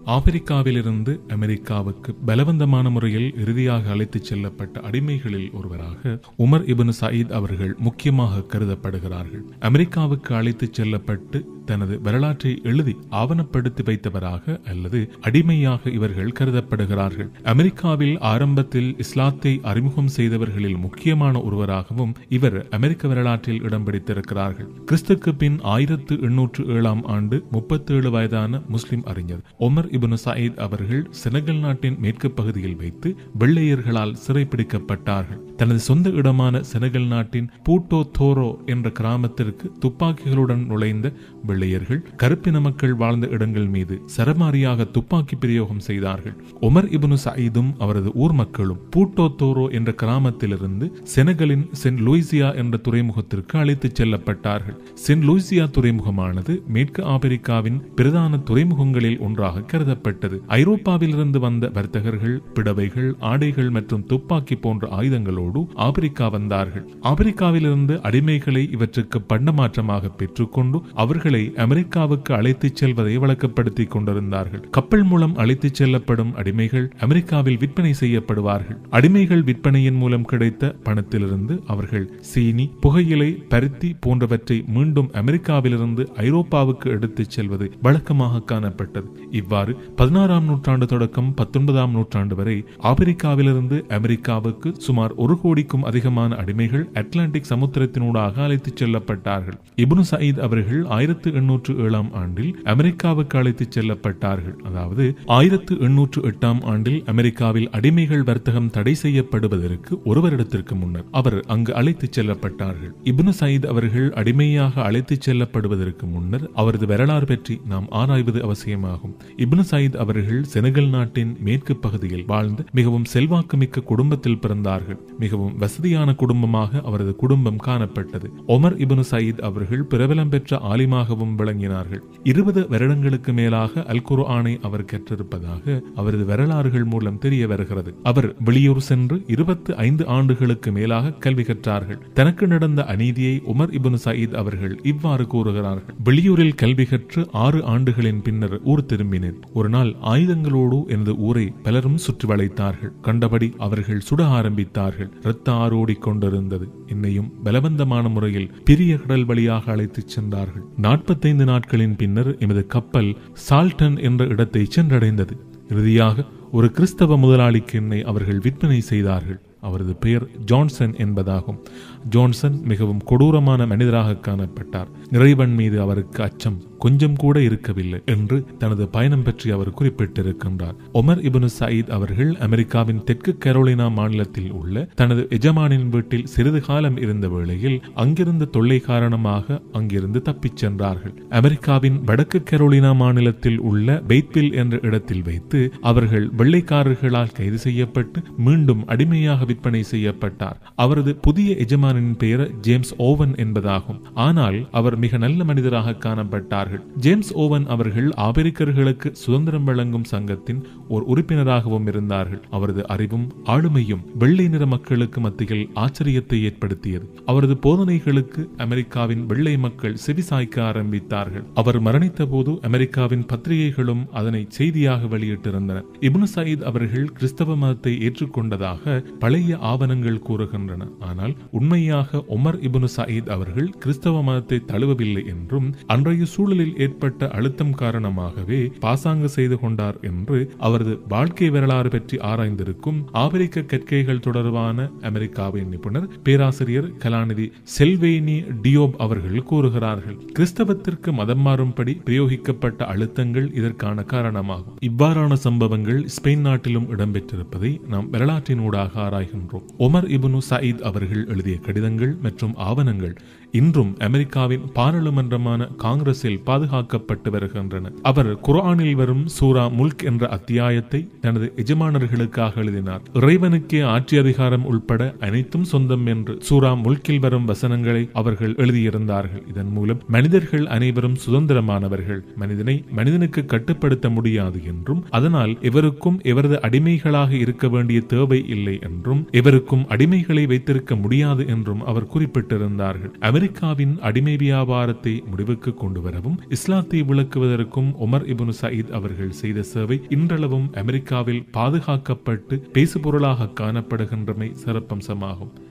ஆப்பிரிக்காவிலிருந்து அமெரிக்காவுக்கு பலவந்தமான முறையில் இறுதியாக அழைத்துச் செல்லப்பட்ட அடிமைகளில் ஒருவராக உமர் இப்னு சயீத் அவர்கள் முக்கியமாக கருதப்படுகிறார்கள் அமெரிக்காவுக்கு அழைத்துச் செல்லப்பட்டு தனது வரலாற்றை எழுதி ஆவணப்படுத்தி வைத்தவராக அல்லது அடிமையாக இவர்கள் கருதப்படுகிறார்கள் அமெரிக்காவில் ஆரம்பத்தில் இஸ்லாத்தை அறிமுகம் செய்தவர்களில் முக்கியமான ஒருவராகவும் இவர் அமெரிக்க வரலாற்றில் இடம் பிடித்திருக்கிறார்கள் கிறிஸ்துக்கு பின் ஆயிரத்து எண்ணூற்று ஏழாம் ஆண்டு முப்பத்தேழு வயதான முஸ்லிம் அறிஞர் ஒமர் இப்னு சயீத் அவர்கள் செனகல் நாட்டின் மேற்கு பகுதியில் வைத்து வெள்ளையர்களால் சிறைப்பிடிக்கப்பட்டார்கள் தனது சொந்த இடமான செனகல் நாட்டின் பூட்டோ தோரோ என்ற கிராமத்திற்கு துப்பாக்கிகளுடன் நுழைந்த வெள்ளையர்கள் கருப்பின மக்கள் வாழ்ந்த இடங்கள் மீது சரமாரியாக துப்பாக்கி பிரயோகம் செய்தார்கள் ஒமர் இப்னு சயீதும் அவரது ஊர் மக்களும் பூட்டோ தோரோ என்ற கிராமத்திலிருந்து செனகலின் சென்ட் லூயிசியா என்ற துறைமுகத்திற்கு அழைத்துச் செல்லப்பட்டார்கள் சென்ட் லூயிசியா துறைமுகமானது மேற்கு ஆப்பிரிக்காவின் பிரதான துறைமுகங்களில் ஒன்றாக கருதப்பட்டது ஐரோப்பாவிலிருந்து வந்த வர்த்தகர்கள் பிடவைகள் ஆடைகள் மற்றும் துப்பாக்கி போன்ற ஆயுதங்களோடு ஆப்பிரிக்கா வந்தார்கள் ஆப்பிரிக்காவிலிருந்து அடிமைகளை இவற்றுக்கு பண்டமாற்றமாக பெற்றுக்கொண்டு அவர்களை அமெரிக்காவுக்கு அழைத்துச் செல்வதை வழக்கப்படுத்திக் கொண்டிருந்தார்கள் கப்பல் மூலம் அழைத்துச் செல்லப்படும் அடிமைகள் அமெரிக்காவில் விற்பனை செய்யப்படுவார்கள் அடிமைகள் விற்பனையின் மூலம் கிடைத்த பணத்திலிருந்து அவர்கள் சீனி புகையிலை பருத்தி போன்றவற்றை மீண்டும் அமெரிக்காவிலிருந்து ஐரோப்பாவுக்கு எடுத்துச் செல்வது வழக்கமாக காணப்பட்டது இவ்வாறு பதினாறாம் நூற்றாண்டு தொடக்கம் பத்தொன்பதாம் நூற்றாண்டு வரை ஆப்பிரிக்காவிலிருந்து அமெரிக்காவுக்கு சுமார் ஒரு கோடிக்கும் அதிகமான அடிமைகள் அட்லாண்டிக் சமுத்திரத்தினூடாக அழைத்துச் செல்லப்பட்டார்கள் இப்னு சயீத் அவர்கள் ஆயிரத்து எண்ணூற்று ஏழாம் ஆண்டில் அமெரிக்காவுக்கு அழைத்துச் செல்லப்பட்டார்கள் அதாவது ஆயிரத்து எண்ணூற்று எட்டாம் ஆண்டில் அமெரிக்காவில் அடிமைகள் வர்த்தகம் தடை செய்யப்படுவதற்கு ஒரு வருடத்திற்கு முன்னர் அவர் அங்கு அழைத்துச் செல்லப்பட்டார்கள் இப்னு சயீத் அவர்கள் அடிமையாக அழைத்துச் செல்லப்படுவதற்கு முன்னர் அவரது வரலாறு பற்றி நாம் ஆராய்வது அவசியமாகும் இப்னு சயீத் அவர்கள் செனகல் நாட்டின் மேற்கு பகுதியில் வாழ்ந்த மிகவும் செல்வாக்குமிக்க குடும்பத்தில் பிறந்தார்கள் மிகவும் வசதியான குடும்பமாக அவரது குடும்பம் காணப்பட்டது ஒமர் இப்னு சயீத் அவர்கள் பிரபலம் பெற்ற ஆலிமாகவும் விளங்கினார்கள் இருபது வருடங்களுக்கு மேலாக அல் குர்ஆனை அவர் கற்றிருப்பதாக அவரது வரலாறுகள் மூலம் தெரிய வருகிறது அவர் வெளியூர் சென்று இருபத்தி ஐந்து ஆண்டுகளுக்கு மேலாக கல்வி கற்றார்கள் தனக்கு நடந்த அநீதியை உமர் இப்னு சயீத் அவர்கள் இவ்வாறு கூறுகிறார்கள் வெளியூரில் கல்வி கற்று ஆறு ஆண்டுகளின் பின்னர் ஊர் திரும்பினேன் ஒரு நாள் ஆயுதங்களோடு எனது ஊரை பலரும் சுற்றி வளைத்தார்கள் கண்டபடி அவர்கள் சுட ஆரம்பித்தார்கள் இரத்த ஆரோடிக் கொண்டிருந்தது என்னையும் பலவந்தமான முறையில் பெரிய கடல் வழியாக அழைத்துச் சென்றார்கள் நாற்பத்தைந்து நாட்களின் பின்னர் எமது கப்பல் சால்டன் என்ற இடத்தை சென்றடைந்தது இறுதியாக ஒரு கிறிஸ்தவ முதலாளிக்கு என்னை அவர்கள் விற்பனை செய்தார்கள் அவரது பெயர் ஜான்சன் என்பதாகும் ஜான்சன் மிகவும் கொடூரமான மனிதராக காணப்பட்டார் இறைவன் மீது அவருக்கு அச்சம் கொஞ்சம் கூட இருக்கவில்லை என்று தனது பயணம் பற்றி அவர் குறிப்பிட்டிருக்கின்றார் ஒமர் இப்னு சயீத் அவர்கள் அமெரிக்காவின் தெற்கு கரோலினா மாநிலத்தில் உள்ள தனது எஜமானின் வீட்டில் சிறிது காலம் இருந்த வேளையில் அங்கிருந்த தொல்லை காரணமாக அங்கிருந்து தப்பிச் சென்றார்கள் அமெரிக்காவின் வடக்கு கரோலினா மாநிலத்தில் உள்ள பெய்த்வில் என்ற இடத்தில் வைத்து அவர்கள் வெள்ளைக்காரர்களால் கைது செய்யப்பட்டு மீண்டும் அடிமையாக விற்பனை செய்யப்பட்டார் அவரது புதிய எஜமானின் பெயர் ஜேம்ஸ் ஓவன் என்பதாகும் ஆனால் அவர் மிக நல்ல மனிதராக காணப்பட்டார்கள் ஜேம்ஸ் ஓவன் அவர்கள் ஆபிரிக்கர்களுக்கு சுதந்திரம் வழங்கும் சங்கத்தின் ஒரு உறுப்பினராகவும் இருந்தார்கள் அவரது அறிவும் ஆளுமையும் வெள்ளை நிற மக்களுக்கு மத்தியில் ஆச்சரியத்தை ஏற்படுத்தியது அவரது போதனைகளுக்கு அமெரிக்காவின் வெள்ளை மக்கள் செவிசாய்க்க ஆரம்பித்தார்கள் அவர் மரணித்த போது அமெரிக்காவின் பத்திரிகைகளும் அதனை செய்தியாக வெளியிட்டிருந்தன இப்னு சயீத் அவர்கள் கிறிஸ்தவ மதத்தை ஏற்றுக்கொண்டதாக பழைய ஆவணங்கள் கூறுகின்றன ஆனால் உண்மையாக உமர் இப்னு சயீத் அவர்கள் கிறிஸ்தவ மதத்தை தழுவவில்லை என்றும் அன்றைய சூழலில் ஏற்பட்ட அழுத்தம் காரணமாகவே பாசாங்கு செய்து கொண்டார் என்று அவரது வாழ்க்கை வரலாறு பற்றி ஆராய்ந்திருக்கும் ஆப்பிரிக்க கற்கைகள் தொடர்பான அமெரிக்காவின் நிபுணர் பேராசிரியர் கலாநிதி செல்வேனி டியோப் அவர்கள் கூறுகிறார்கள் கிறிஸ்தவத்திற்கு மதம் மாறும்படி பிரயோகிக்கப்பட்ட அழுத்தங்கள் இதற்கான காரணமாகும் இவ்வாறான சம்பவங்கள் ஸ்பெயின் நாட்டிலும் இடம்பெற்றிருப்பதை நாம் வரலாற்றினூடாக ஆராய்கின்றோம் ஒமர் இப்னு சயீத் அவர்கள் எழுதிய கடிதங்கள் மற்றும் ஆவணங்கள் இன்றும் அமெரிக்காவின் பாராளுமன்றமான காங்கிரஸில் பாதுகாக்கப்பட்டு வருகின்றன அவர் குர்ஆனில் வரும் சூரா முல்க் என்ற அத்தியாயத்தை தனது எஜமானர்களுக்காக எழுதினார் இறைவனுக்கே ஆட்சி அதிகாரம் உள்பட அனைத்தும் சொந்தம் என்று சூரா முல்கில் வரும் வசனங்களை அவர்கள் எழுதியிருந்தார்கள் இதன் மூலம் மனிதர்கள் அனைவரும் சுதந்திரமானவர்கள் மனிதனை மனிதனுக்கு கட்டுப்படுத்த முடியாது என்றும் அதனால் எவருக்கும் எவரது அடிமைகளாக இருக்க வேண்டிய தேவை இல்லை என்றும் எவருக்கும் அடிமைகளை வைத்திருக்க முடியாது என்றும் அவர் குறிப்பிட்டிருந்தார்கள் அமெரிக்காவின் அடிமை வியாபாரத்தை முடிவுக்கு கொண்டு வரவும் இஸ்லாத்தை விளக்குவதற்கும் உமர் இபுனு சயீத் அவர்கள் செய்த சேவை இன்றளவும் அமெரிக்காவில் பாதுகாக்கப்பட்டு பேசுபொருளாக காணப்படுகின்றமை சிறப்பம்சமாகும்